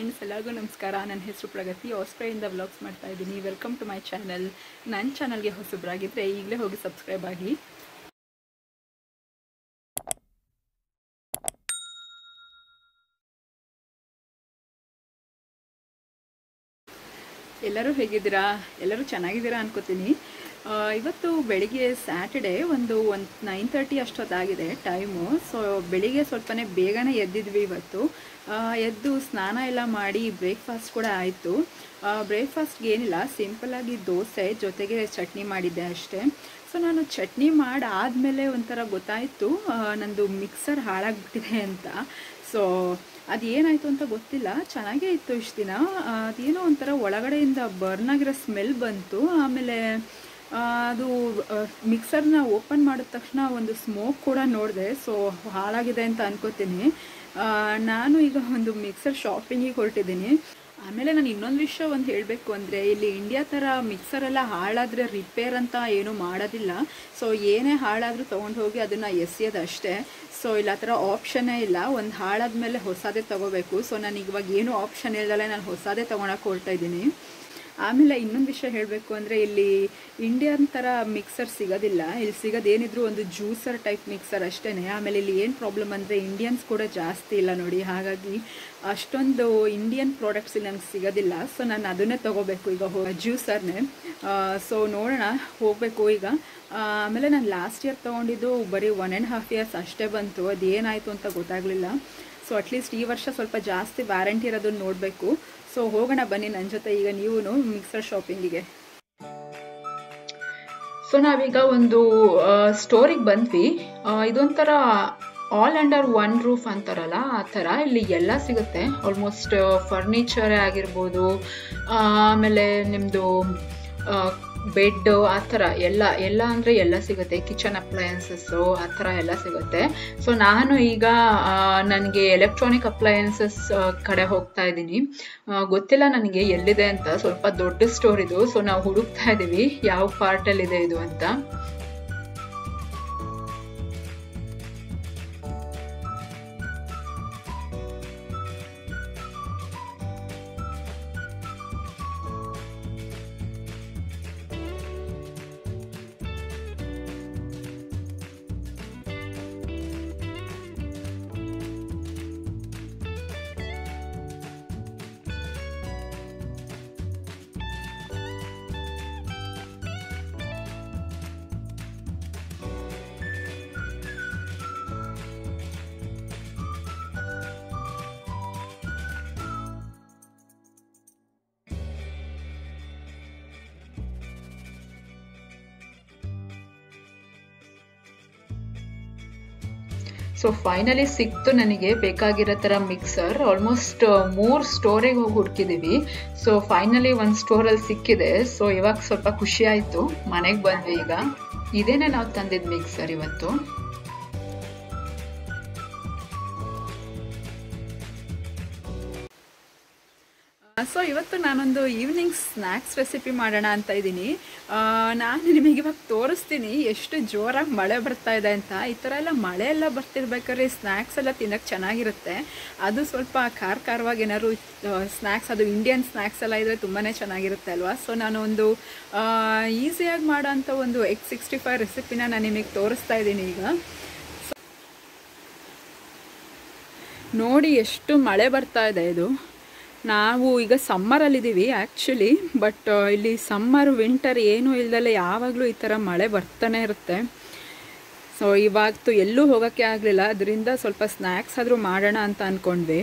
friends ಎಲ್ಲರಿಗೂ ನಮಸ್ಕಾರ ನನ್ನ ಹೆಸರು ಪ್ರಗತಿ ಆಸ್ಟ್ರೇಯಿಂದ ವ್ಲಾಗ್ಸ್ ಮಾಡ್ತಾ ಇದ್ದೀನಿ ವೆಲ್ಕಮ್ ಟು ಮೈ ಚಾನಲ್ ನನ್ನ ಚಾನಲ್ಗೆ ಹೊಸಬ್ರಾಗಿದ್ದರೆ ಈಗಲೇ ಹೋಗಿ ಸಬ್ಸ್ಕ್ರೈಬ್ ಆಗಿ ಎಲ್ಲರೂ ಹೇಗಿದ್ದೀರಾ ಎಲ್ಲರೂ ಚೆನ್ನಾಗಿದ್ದೀರಾ ಅನ್ಕೋತೀನಿ ಆ, ಇವತ್ತು ಬೆಳಿಗ್ಗೆ ಸ್ಯಾಟರ್ಡೆ ಒಂದು ಒಂದು ನೈನ್ ತರ್ಟಿ ಅಷ್ಟೊತ್ತಾಗಿದೆ ಟೈಮು ಸೊ ಬೆಳಿಗ್ಗೆ ಸ್ವಲ್ಪನೇ ಬೇಗನೆ ಎದ್ದಿದ್ವಿ ಇವತ್ತು ಆ, ಎದ್ದು ಸ್ನಾನ ಎಲ್ಲ ಮಾಡಿ ಬ್ರೇಕ್ಫಾಸ್ಟ್ ಕೂಡ ಆಯಿತು ಬ್ರೇಕ್ಫಾಸ್ಟ್ಗೆ ಏನಿಲ್ಲ ಸಿಂಪಲ್ಲಾಗಿ ದೋಸೆ ಜೊತೆಗೆ ಚಟ್ನಿ ಮಾಡಿದ್ದೆ ಅಷ್ಟೇ ಸೊ ನಾನು ಚಟ್ನಿ ಮಾಡಾದಮೇಲೆ ಒಂಥರ ಗೊತ್ತಾಯಿತು ನಂದು ಮಿಕ್ಸರ್ ಹಾಳಾಗ್ಬಿಟ್ಟಿದೆ ಅಂತ ಸೊ ಅದು ಏನಾಯಿತು ಅಂತ ಗೊತ್ತಿಲ್ಲ ಚೆನ್ನಾಗೇ ಇತ್ತು ಇಷ್ಟು ದಿನ ಆ, ಅದೇನೋ ಒಂಥರ ಒಳಗಡೆಯಿಂದ ಬರ್ನ್ ಆಗಿರೋ ಸ್ಮೆಲ್ ಬಂತು ಆಮೇಲೆ ಆ, ಅದು ಮಿಕ್ಸರ್ನ ಓಪನ್ ಮಾಡಿದ ತಕ್ಷಣ ಒಂದು ಸ್ಮೋಕ್ ಕೂಡ ನೋಡಿದೆ ಸೊ ಹಾಳಾಗಿದೆ ಅಂತ ಅನ್ಕೋತೀನಿ ಆ, ನಾನು ಈಗ ಒಂದು ಮಿಕ್ಸರ್ ಶಾಪಿಂಗಿಗೆ ಹೊರಟಿದ್ದೀನಿ ಆಮೇಲೆ ನಾನು ಇನ್ನೊಂದು ವಿಷಯ ಒಂದು ಹೇಳಬೇಕು ಅಂದರೆ ಇಲ್ಲಿ ಇಂಡಿಯಾ ಥರ ಮಿಕ್ಸರ್ ಎಲ್ಲ ಹಾಳಾದರೆ ರಿಪೇರ್ ಅಂತ ಏನೂ ಮಾಡೋದಿಲ್ಲ ಸೊ ಏನೇ ಹಾಳಾದರೂ ತೊಗೊಂಡು ಹೋಗಿ ಅದನ್ನು ಎಸೆಯೋದು ಅಷ್ಟೇ ಸೊ ಇಲ್ಲ ಆ ಥರ ಆಪ್ಷನ್ನೇ ಇಲ್ಲ ಒಂದು ಹಾಳಾದ್ಮೇಲೆ ಹೊಸದೇ ತೊಗೋಬೇಕು ಸೊ ನಾನು ಇವಾಗ ಏನೂ ಆಪ್ಷನ್ ಇಲ್ದಲೆ ನಾನು ಹೊಸದೇ ತೊಗೊಳಕ್ಕೆ ಹೊರಡ್ತಾ ಇದ್ದೀನಿ ಆಮೇಲೆ ಇನ್ನೊಂದು ವಿಷಯ ಹೇಳಬೇಕು ಅಂದರೆ ಇಲ್ಲಿ ಇಂಡಿಯನ್ ಥರ ಮಿಕ್ಸರ್ ಸಿಗೋದಿಲ್ಲ ಇಲ್ಲಿ ಸಿಗೋದೇನಿದ್ರು ಒಂದು ಜ್ಯೂಸರ್ ಟೈಪ್ ಮಿಕ್ಸರ್ ಅಷ್ಟೇ ಆಮೇಲೆ ಇಲ್ಲಿ ಏನು ಪ್ರಾಬ್ಲಮ್ ಅಂದರೆ ಇಂಡಿಯನ್ಸ್ ಕೂಡ ಜಾಸ್ತಿ ಇಲ್ಲ ನೋಡಿ ಹಾಗಾಗಿ ಅಷ್ಟೊಂದು ಇಂಡಿಯನ್ ಪ್ರಾಡಕ್ಟ್ಸ್ ಇಲ್ಲಿ ನಮ್ಗೆ ಸಿಗೋದಿಲ್ಲ ಸೊ ನಾನು ಅದನ್ನೇ ತೊಗೋಬೇಕು ಈಗ ಹೋ ಜ್ಯೂಸರ್ನೇ ಸೊ ನೋಡೋಣ ಹೋಗಬೇಕು ಈಗ ಆ, ಆಮೇಲೆ ನಾನು ಲಾಸ್ಟ್ ಇಯರ್ ತೊಗೊಂಡಿದ್ದು ಬರೀ ಒನ್ ಆ್ಯಂಡ್ ಹಾಫ್ ಇಯರ್ಸ್ ಅಷ್ಟೇ ಬಂತು ಅದು ಏನಾಯಿತು ಅಂತ ಗೊತ್ತಾಗಲಿಲ್ಲ ಸೊ ಅಟ್ಲೀಸ್ಟ್ ಈ ವರ್ಷ ಸ್ವಲ್ಪ ಜಾಸ್ತಿ ವ್ಯಾರಂಟಿ ಇರೋದನ್ನ ನೋಡಬೇಕು ಸೊ ಹೋಗೋಣ ಬನ್ನಿ ನನ್ನ ಜೊತೆ ಈಗ ನೀವು ಮಿಕ್ಸರ್ ಶಾಪಿಂಗಿಗೆ ಸೊ ನಾವೀಗ ಒಂದು ಸ್ಟೋರಿಗೆ ಬಂದ್ವಿ ಆ, ಇದೊಂಥರ ಆಲ್ ಅಂಡರ್ ಒನ್ ರೂಫ್ ಅಂತಾರಲ್ಲ ಆ ಥರ ಇಲ್ಲಿ ಎಲ್ಲ ಸಿಗುತ್ತೆ ಆಲ್ಮೋಸ್ಟ್ ಫರ್ನಿಚರೇ ಆಗಿರ್ಬೋದು ಆ, ಆಮೇಲೆ ನಿಮ್ಮದು ಬೆಡ್ ಆ ಥರ ಎಲ್ಲ ಎಲ್ಲ ಅಂದರೆ ಎಲ್ಲ ಸಿಗುತ್ತೆ ಕಿಚನ್ ಅಪ್ಲಯನ್ಸಸ್ಸು ಆ ಥರ ಎಲ್ಲ ಸಿಗುತ್ತೆ ಸೊ ನಾನು ಈಗ ನನಗೆ ಎಲೆಕ್ಟ್ರಾನಿಕ್ ಅಪ್ಲಯನ್ಸಸ್ ಕಡೆ ಹೋಗ್ತಾ ಇದ್ದೀನಿ ಗೊತ್ತಿಲ್ಲ ನನಗೆ ಎಲ್ಲಿದೆ ಅಂತ ಸ್ವಲ್ಪ ದೊಡ್ಡ ಸ್ಟೋರ್ ಇದು ಸೊ ನಾವು ಹುಡುಕ್ತಾ ಇದ್ದೀವಿ ಯಾವ ಪಾರ್ಟಲ್ಲಿದೆ ಇದು ಅಂತ ಸೊ ಫೈನಲಿ ಸಿಕ್ತು ನನಗೆ ಬೇಕಾಗಿರೋ ಥರ ಮಿಕ್ಸರ್ ಆಲ್ಮೋಸ್ಟ್ ಮೂರು ಸ್ಟೋರಿಗೆ ಹೋಗಿ ಹುಡುಕಿದ್ದೀವಿ ಸೊ ಫೈನಲಿ ಒಂದು ಸ್ಟೋರಲ್ಲಿ ಸಿಕ್ಕಿದೆ ಸೊ ಇವಾಗ ಸ್ವಲ್ಪ ಖುಷಿ ಆಯಿತು ಮನೆಗೆ ಬಂದ್ವಿ ಈಗ ಇದೇನೆ ನಾವು ತಂದಿದ್ದು ಮಿಕ್ಸರ್ ಇವತ್ತು ಸೊ ಇವತ್ತು ನಾನೊಂದು ಈವ್ನಿಂಗ್ ಸ್ನ್ಯಾಕ್ಸ್ ರೆಸಿಪಿ ಮಾಡೋಣ ಅಂತ ಇದ್ದೀನಿ ನಾನು ನಿಮಗೆ ಇವಾಗ ತೋರಿಸ್ತೀನಿ ಎಷ್ಟು ಜೋರಾಗಿ ಮಳೆ ಬರ್ತಾ ಇದೆ ಅಂತ ಈ ಥರ ಎಲ್ಲ ಮಳೆ ಎಲ್ಲ ಬರ್ತಿರ್ಬೇಕಾದ್ರೆ ಸ್ನ್ಯಾಕ್ಸ್ ಎಲ್ಲ ತಿನ್ನೋಕ್ಕೆ ಚೆನ್ನಾಗಿರುತ್ತೆ ಅದು ಸ್ವಲ್ಪ ಖಾರ ಖಾರವಾಗಿ ಏನಾದ್ರು ಸ್ನ್ಯಾಕ್ಸ್ ಅದು ಇಂಡಿಯನ್ ಸ್ನ್ಯಾಕ್ಸ್ ಎಲ್ಲ ಇದ್ದರೆ ತುಂಬಾ ಚೆನ್ನಾಗಿರುತ್ತೆ ಅಲ್ವಾ ಸೊ ನಾನು ಒಂದು ಈಸಿಯಾಗಿ ಮಾಡೋ ಅಂಥ ಒಂದು ಎಗ್ ಸಿಕ್ಸ್ಟಿ ಫೈವ್ ರೆಸಿಪಿನ ನಾನು ನಿಮಗೆ ತೋರಿಸ್ತಾ ಇದ್ದೀನಿ ಈಗ ನೋಡಿ ಎಷ್ಟು ಮಳೆ ಬರ್ತಾ ಇದೆ ಇದು ನಾವು ಈಗ ಸಮ್ಮರಲ್ಲಿದ್ದೀವಿ ಆ್ಯಕ್ಚುಲಿ ಬಟ್ ಇಲ್ಲಿ ಸಮ್ಮರ್ ವಿಂಟರ್ ಏನೂ ಇಲ್ದಲೆ ಯಾವಾಗಲೂ ಈ ಥರ ಮಳೆ ಬರ್ತಾನೆ ಇರುತ್ತೆ ಸೊ ಇವಾಗತ್ತು ಎಲ್ಲೂ ಹೋಗೋಕ್ಕೆ ಆಗಲಿಲ್ಲ ಅದರಿಂದ ಸ್ವಲ್ಪ ಸ್ನ್ಯಾಕ್ಸ್ ಆದರೂ ಮಾಡೋಣ ಅಂತ ಅಂದ್ಕೊಂಡ್ವಿ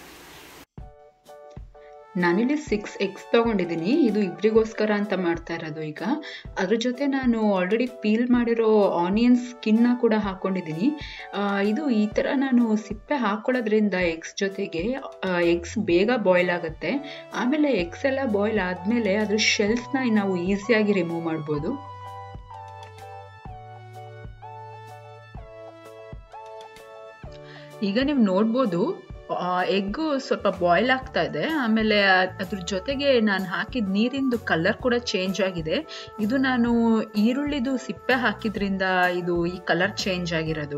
ನಾನಿಲ್ಲಿ ಸಿಕ್ಸ್ ಎಗ್ಸ್ ತೊಗೊಂಡಿದ್ದೀನಿ ಇದು ಇಬ್ಬರಿಗೋಸ್ಕರ ಅಂತ ಮಾಡ್ತಾ ಇರೋದು ಈಗ ಅದ್ರ ಜೊತೆ ನಾನು ಆಲ್ರೆಡಿ ಪೀಲ್ ಮಾಡಿರೋ ಆನಿಯನ್ ಸ್ಕಿನ್ನ ಕೂಡ ಹಾಕ್ಕೊಂಡಿದ್ದೀನಿ ಆ, ಇದು ಈ ಥರ ನಾನು ಸಿಪ್ಪೆ ಹಾಕ್ಕೊಳ್ಳೋದ್ರಿಂದ ಎಗ್ಸ್ ಜೊತೆಗೆ ಎಗ್ಸ್ ಬೇಗ ಬಾಯ್ಲ್ ಆಗುತ್ತೆ ಆಮೇಲೆ ಎಗ್ಸ್ ಎಲ್ಲ ಬಾಯ್ಲ್ ಆದಮೇಲೆ ಅದ್ರ ಶೆಲ್ಸ್ನ ನಾವು ಈಸಿಯಾಗಿ ರಿಮೂವ್ ಮಾಡ್ಬೋದು ಈಗ ನೀವು ನೋಡ್ಬೋದು ಎಗ್ಗು ಸ್ವಲ್ಪ ಬಾಯ್ಲ್ ಆಗ್ತಾ ಇದೆ ಆಮೇಲೆ ಅದ್ರ ಜೊತೆಗೆ ನಾನು ಹಾಕಿದ ನೀರಿಂದು ಕಲರ್ ಕೂಡ ಚೇಂಜ್ ಆಗಿದೆ ಇದು ನಾನು ಈರುಳ್ಳಿದು ಸಿಪ್ಪೆ ಹಾಕಿದ್ರಿಂದ ಇದು ಈ ಕಲರ್ ಚೇಂಜ್ ಆಗಿರೋದು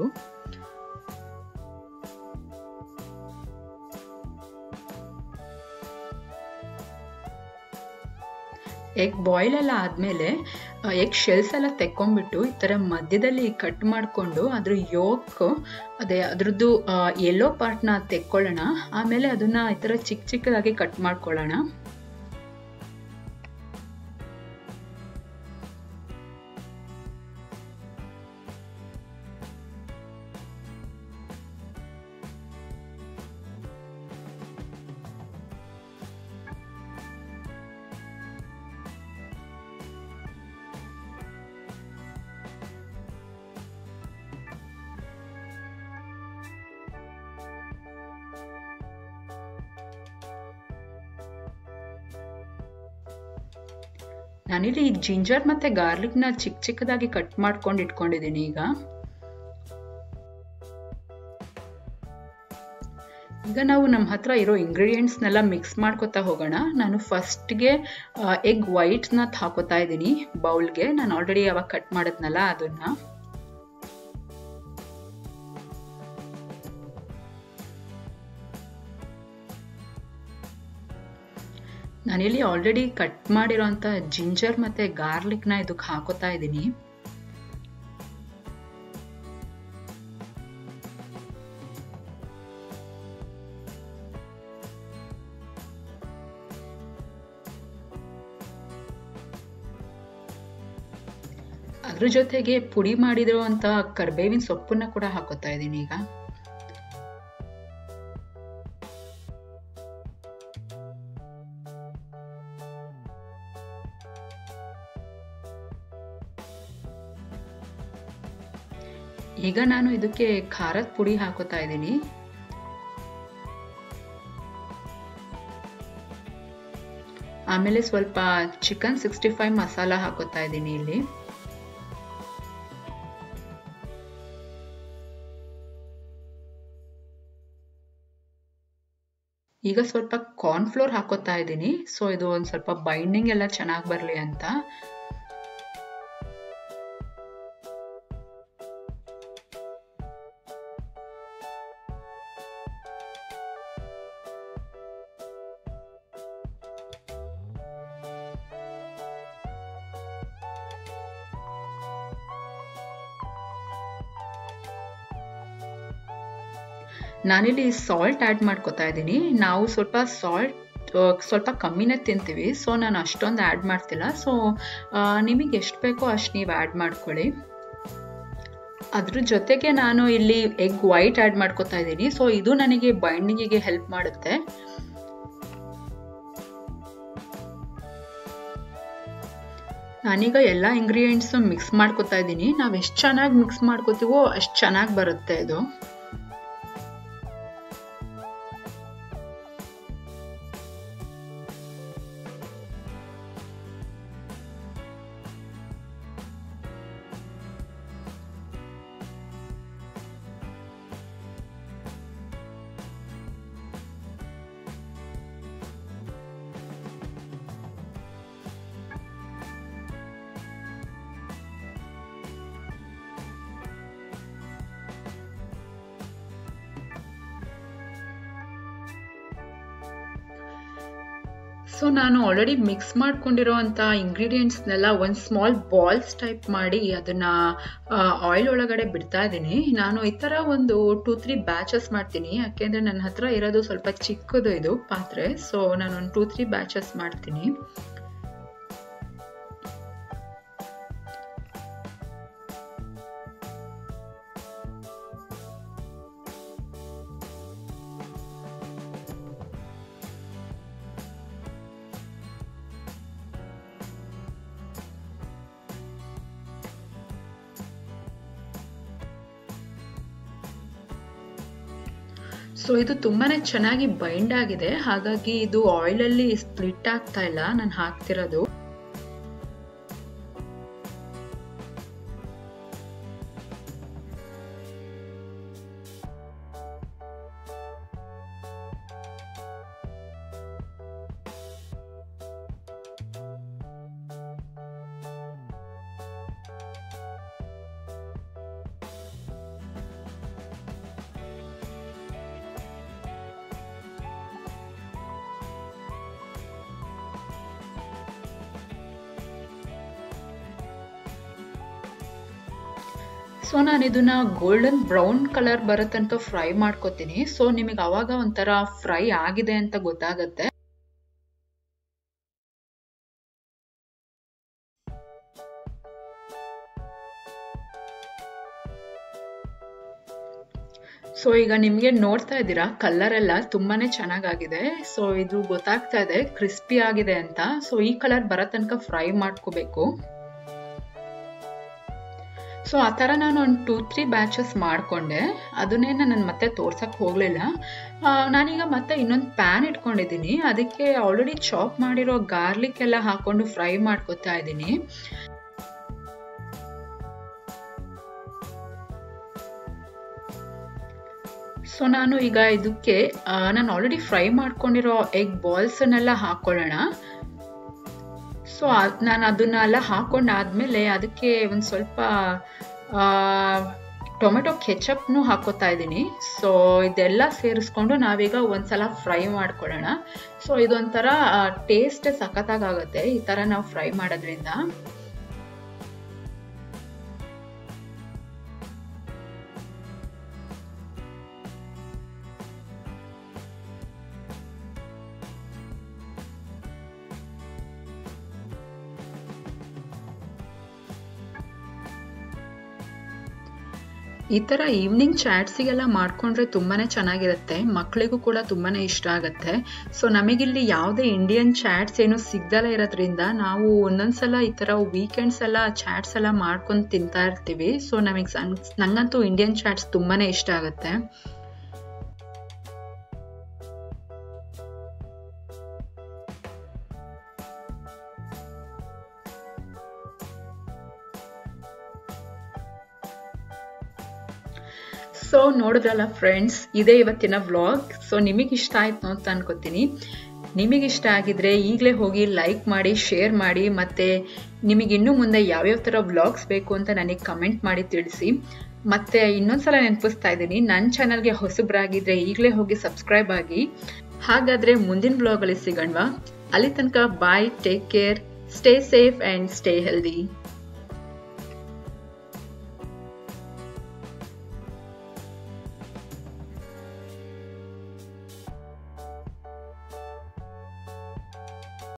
ಎಗ್ ಬಾಯ್ಲ್ ಎಲ್ಲ ಆದಮೇಲೆ ಎಗ್ ಶೆಲ್ಸ್ ಎಲ್ಲ ತೆಕ್ಕೊಂಬಿಟ್ಟು ಈ ಥರ ಮಧ್ಯದಲ್ಲಿ ಕಟ್ ಮಾಡಿಕೊಂಡು ಅದ್ರ ಯೋಕ್ ಅದೇ ಅದ್ರದ್ದು ಎಲ್ಲೋ ಪಾರ್ಟ್ನ ತೆಕ್ಕೊಳ್ಳೋಣ ಆಮೇಲೆ ಅದನ್ನ ಈ ಥರ ಚಿಕ್ಕ ಚಿಕ್ಕದಾಗಿ ಕಟ್ ಮಾಡ್ಕೊಳ್ಳೋಣ ನಾನಿಲ್ಲಿ ಜಿಂಜರ್ ಮತ್ತೆ ಗಾರ್ಲಿಕ್ನ ಚಿಕ್ಕ ಚಿಕ್ಕದಾಗಿ ಕಟ್ ಮಾಡ್ಕೊಂಡು ಇಟ್ಕೊಂಡಿದ್ದೀನಿ ಈಗ ಈಗ ನಾವು ನಮ್ಮ ಹತ್ರ ಇರೋ ಇಂಗ್ರೀಡಿಯೆಂಟ್ಸ್ನೆಲ್ಲ ಮಿಕ್ಸ್ ಮಾಡ್ಕೊತಾ ಹೋಗೋಣ ನಾನು ಫಸ್ಟ್ಗೆ ಎಗ್ ವೈಟ್ನ ಹಾಕೋತಾ ಇದ್ದೀನಿ ಬೌಲ್ಗೆ ನಾನು ಆಲ್ರೆಡಿ ಯಾವಾಗ ಕಟ್ ಮಾಡಿದ್ನಲ್ಲ ಅದನ್ನ ನಾನಿಲ್ಲಿ ಆಲ್ರೆಡಿ ಕಟ್ ಮಾಡಿರೋಂಥ ಜಿಂಜರ್ ಮತ್ತು ಗಾರ್ಲಿಕ್ನ ಇದಕ್ಕೆ ಹಾಕೋತಾ ಇದ್ದೀನಿ ಅದ್ರ ಜೊತೆಗೆ ಪುಡಿ ಮಾಡಿದಿರುವಂಥ ಕರ್ಬೇವಿನ ಸೊಪ್ಪನ್ನ ಕೂಡ ಹಾಕೋತಾ ಇದ್ದೀನಿ ಈಗ ಈಗ ನಾನು ಇದಕ್ಕೆ ಖಾರದ ಪುಡಿ ಹಾಕೋತಾ ಇದ್ದೀನಿ ಆಮೇಲೆ ಸ್ವಲ್ಪ ಚಿಕನ್ ಸಿಕ್ಸ್ಟಿ ಫೈವ್ ಮಸಾಲ ಹಾಕೋತಾ ಇದ್ದೀನಿ ಇಲ್ಲಿ ಈಗ ಸ್ವಲ್ಪ ಕಾರ್ನ್ಫ್ಲೋರ್ ಹಾಕೋತಾ ಇದ್ದೀನಿ ಸೊ ಇದು ಒಂದು ಸ್ವಲ್ಪ ಬೈಂಡಿಂಗ್ ಎಲ್ಲ ಚೆನ್ನಾಗಿ ಬರಲಿ ಅಂತ ನಾನಿಲ್ಲಿ ಸಾಲ್ಟ್ ಆ್ಯಡ್ ಮಾಡ್ಕೋತಾ ಇದ್ದೀನಿ ನಾವು ಸ್ವಲ್ಪ ಸಾಲ್ಟ್ ಸ್ವಲ್ಪ ಕಮ್ಮಿನೇ ತಿಂತೀವಿ ಸೊ ನಾನು ಅಷ್ಟೊಂದು ಆ್ಯಡ್ ಮಾಡ್ತಿಲ್ಲ ಸೊ ನಿಮಗೆ ಎಷ್ಟು ಬೇಕೋ ಅಷ್ಟು ನೀವು ಆ್ಯಡ್ ಮಾಡ್ಕೊಳ್ಳಿ ಅದ್ರ ಜೊತೆಗೆ ನಾನು ಇಲ್ಲಿ ಎಗ್ ವೈಟ್ ಆ್ಯಡ್ ಮಾಡ್ಕೋತಾ ಇದ್ದೀನಿ ಸೊ ಇದು ನನಗೆ ಬೈಂಡಿಂಗಿಗೆ ಹೆಲ್ಪ್ ಮಾಡುತ್ತೆ ನಾನೀಗ ಎಲ್ಲ ಇಂಗ್ರೀಡಿಯೆಂಟ್ಸು ಮಿಕ್ಸ್ ಮಾಡ್ಕೋತಾ ಇದ್ದೀನಿ ನಾವು ಎಷ್ಟು ಚೆನ್ನಾಗಿ ಮಿಕ್ಸ್ ಮಾಡ್ಕೋತೀವೋ ಅಷ್ಟು ಚೆನ್ನಾಗಿ ಬರುತ್ತೆ ಇದು ಸೊ ನಾನು ಆಲ್ರೆಡಿ ಮಿಕ್ಸ್ ಮಾಡ್ಕೊಂಡಿರೋವಂಥ ಇಂಗ್ರೀಡಿಯೆಂಟ್ಸ್ನೆಲ್ಲ ಒಂದು ಸ್ಮಾಲ್ ಬಾಲ್ಸ್ ಟೈಪ್ ಮಾಡಿ ಅದನ್ನು ಆಯಿಲ್ ಒಳಗಡೆ ಬಿಡ್ತಾ ಇದ್ದೀನಿ ನಾನು ಈ ಥರ ಒಂದು ಟೂ ತ್ರೀ ಬ್ಯಾಚಸ್ ಮಾಡ್ತೀನಿ ಯಾಕೆಂದರೆ ನನ್ನ ಹತ್ರ ಇರೋದು ಸ್ವಲ್ಪ ಚಿಕ್ಕದು ಇದು ಪಾತ್ರೆ ಸೊ ನಾನು ಒಂದು ಟೂ ತ್ರೀ ಬ್ಯಾಚಸ್ ಮಾಡ್ತೀನಿ ಸೊ ಇದು ತುಂಬಾ ಚೆನ್ನಾಗಿ ಬೈಂಡ್ ಆಗಿದೆ ಹಾಗಾಗಿ ಇದು ಆಯಿಲಲ್ಲಿ ಸ್ಪ್ಲಿಟ್ ಆಗ್ತಾ ಇಲ್ಲ ನಾನು ಹಾಕ್ತಿರೋದು ಸೊ ನಾನು ಇದನ್ನ ಗೋಲ್ಡನ್ ಬ್ರೌನ್ ಕಲರ್ ಬರೋ ತನಕ ಫ್ರೈ ಮಾಡ್ಕೊತೀನಿ ಸೊ ನಿಮಗೆ ಅವಾಗ ಒಂಥರ ಫ್ರೈ ಆಗಿದೆ ಅಂತ ಗೊತ್ತಾಗುತ್ತೆ ಸೊ ಈಗ ನಿಮಗೆ ನೋಡ್ತಾ ಇದ್ದೀರಾ ಕಲರ್ ಎಲ್ಲ ತುಂಬಾನೇ ಚೆನ್ನಾಗಾಗಿದೆ ಸೊ ಇದು ಗೊತ್ತಾಗ್ತಾ ಇದೆ ಕ್ರಿಸ್ಪಿ ಆಗಿದೆ ಅಂತ ಸೊ ಈ ಕಲರ್ ಬರೋ ತನಕ ಫ್ರೈ ಮಾಡ್ಕೋಬೇಕು ಸೊ ಆ ಥರ ನಾನು ಒಂದು ಟೂ ತ್ರೀ ಬ್ಯಾಚಸ್ ಮಾಡಿಕೊಂಡೆ ಅದನ್ನೇ ನಾನು ಮತ್ತೆ ತೋರ್ಸಕ್ಕೆ ಹೋಗಲಿಲ್ಲ ನಾನೀಗ ಮತ್ತೆ ಇನ್ನೊಂದು ಪ್ಯಾನ್ ಇಟ್ಕೊಂಡಿದ್ದೀನಿ ಅದಕ್ಕೆ ಆಲ್ರೆಡಿ ಚಾಪ್ ಮಾಡಿರೋ ಗಾರ್ಲಿಕ್ ಎಲ್ಲ ಹಾಕೊಂಡು ಫ್ರೈ ಮಾಡ್ಕೊತಾ ಇದ್ದೀನಿ ಸೊ ನಾನು ಈಗ ಇದಕ್ಕೆ ನಾನು ಆಲ್ರೆಡಿ ಫ್ರೈ ಮಾಡ್ಕೊಂಡಿರೋ ಎಗ್ ಬಾಲ್ಸನ್ನೆಲ್ಲ ಹಾಕ್ಕೊಳ್ಳೋಣ ಸೊ ನಾನು ಅದನ್ನೆಲ್ಲ ಹಾಕೊಂಡಾದ್ಮೇಲೆ ಅದಕ್ಕೆ ಒಂದು ಸ್ವಲ್ಪ ಟೊಮೆಟೊ ಕೆಚಪ್ನು ಹಾಕೋತಾ ಇದ್ದೀನಿ ಸೊ ಇದೆಲ್ಲ ಸೇರಿಸ್ಕೊಂಡು ನಾವೀಗ ಒಂದ್ಸಲ ಫ್ರೈ ಮಾಡ್ಕೊಳ್ಳೋಣ ಸೊ ಇದೊಂಥರ ಟೇಸ್ಟ್ ಸಖತ್ತಾಗುತ್ತೆ ಈ ಥರ ನಾವು ಫ್ರೈ ಮಾಡೋದ್ರಿಂದ ಈ ಥರ ಈವ್ನಿಂಗ್ ಚಾಟ್ಸಿಗೆಲ್ಲ ಮಾಡ್ಕೊಂಡ್ರೆ ತುಂಬಾ ಚೆನ್ನಾಗಿರುತ್ತೆ ಮಕ್ಕಳಿಗೂ ಕೂಡ ತುಂಬಾ ಇಷ್ಟ ಆಗುತ್ತೆ ಸೊ ನಮಗಿಲ್ಲಿ ಯಾವುದೇ ಇಂಡಿಯನ್ ಚಾಟ್ಸ್ ಏನು ಸಿಗ್ದಲೇ ಇರೋದ್ರಿಂದ ನಾವು ಒಂದೊಂದ್ಸಲ ಈ ಥರ ವೀಕೆಂಡ್ಸ್ ಎಲ್ಲ ಚಾಟ್ಸ್ ಎಲ್ಲ ಮಾಡ್ಕೊಂಡು ತಿಂತಾ ಇರ್ತೀವಿ ಸೊ ನಮಗೆ ನಂಗಂತೂ ಇಂಡಿಯನ್ ಚಾಟ್ಸ್ ತುಂಬಾ ಇಷ್ಟ ಆಗುತ್ತೆ ಸೊ ನೋಡಿದ್ರಲ್ಲ ಫ್ರೆಂಡ್ಸ್ ಇದೇ ಇವತ್ತಿನ ವ್ಲಾಗ್ ಸೊ ನಿಮಗೆ ಇಷ್ಟ ಆಯ್ತು ಅಂತ ಅನ್ಕೋತೀನಿ ನಿಮಗಿಷ್ಟ ಆಗಿದ್ರೆ ಈಗಲೇ ಹೋಗಿ ಲೈಕ್ ಮಾಡಿ ಶೇರ್ ಮಾಡಿ ಮತ್ತು ನಿಮಗೆ ಇನ್ನೂ ಮುಂದೆ ಯಾವ್ಯಾವ ಥರ ವ್ಲಾಗ್ಸ್ ಬೇಕು ಅಂತ ನನಗೆ ಕಮೆಂಟ್ ಮಾಡಿ ತಿಳಿಸಿ ಮತ್ತು ಇನ್ನೊಂದ್ಸಲ ನೆನಪಿಸ್ತಾ ಇದ್ದೀನಿ ನನ್ನ ಚಾನಲ್ಗೆ ಹೊಸಬ್ರಾಗಿದ್ದರೆ ಈಗಲೇ ಹೋಗಿ ಸಬ್ಸ್ಕ್ರೈಬ್ ಆಗಿ ಹಾಗಾದರೆ ಮುಂದಿನ ವ್ಲಾಗಲ್ಲಿ ಸಿಗೋಣವಾ ಅಲ್ಲಿ ತನಕ bye take care stay safe and stay healthy